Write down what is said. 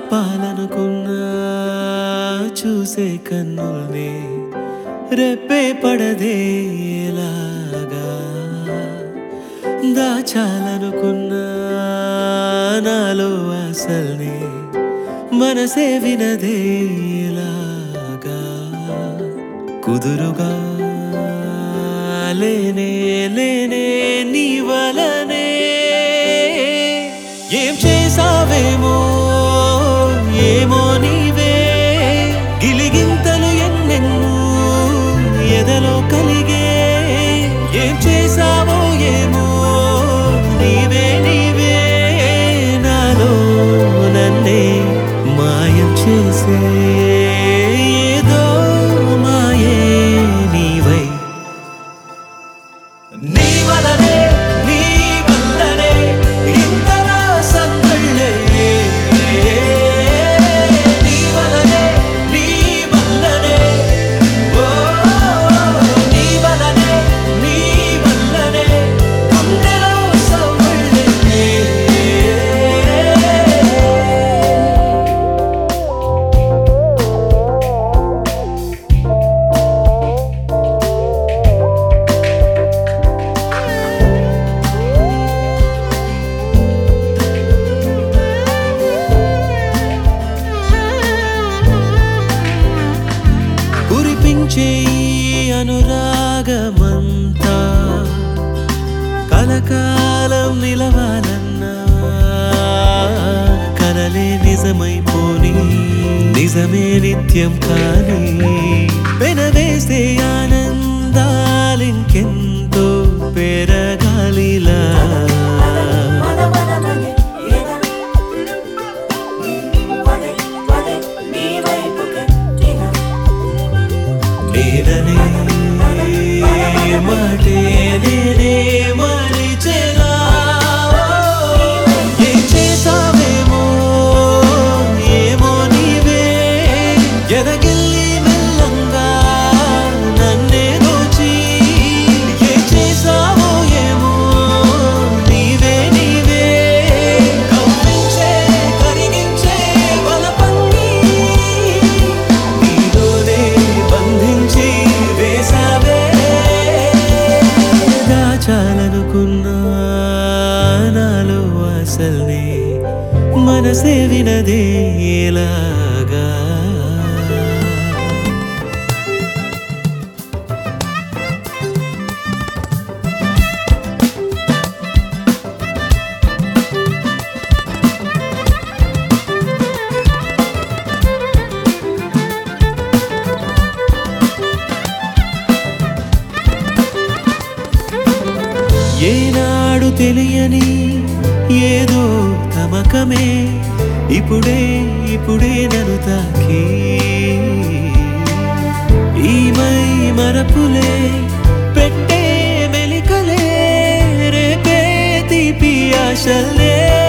ఆపాలనుకున్నా చూసే కన్నుల్ని రెప్పే పడదేలాగా దాచాలనుకున్నా నాలో అసల్ని మనసే వినదేలాగా కుదురుగా లేనే లేనే నీ వలనే ఏం చేసావేమో ఏమో నీవే గిలిగింతలు ఎన్నెన్నో ఎదలో కలిగే ఏం చేసావో ఏమో నీవే నీవే నాలో నన్నే మాయం చేసే ఏదో మాయే నీవై నీ వలనే నీ వల్లనే ఇంతలా సందళ్ళే నీ వలనే నీ వల్లనే ఓ నీ వలనే నీ వల్లనే గుండెలో సవ్వళ్ళే కురిపించే ఈ అనురాగమంతా కలకాలం నిలవాలన్నా కలలే నిజమైపోని నిజమే నిత్యం కానీ పెనవేస్తే ఆనందాలింకెంతో పెరగాలిలా మనమనమనే ఎదనే పదే పదే నీ వైపుకే తిన నేననే మాటే నేనే మరిచెనా ఏం చేసావేమో ఏమో నీవే ఎదగిల్లి మెల్లంగా నన్నే దోచి ఏం చేసావో ఏమో నీవే నీవే కవ్వించే కరిగించే బలపన్ని నీలోనే బంధించి వేసావే దాచాలనుకున్నా నాలో అసల్ని మనసే వినదే ఎలాగా ఏనాడు తెలియని ఏదో తమకమే ఇప్పుడే ఇప్పుడే నన్ను తాకి ఈ మై మరపులే పెట్టే మెలికలే రేపే తీపి ఆశలే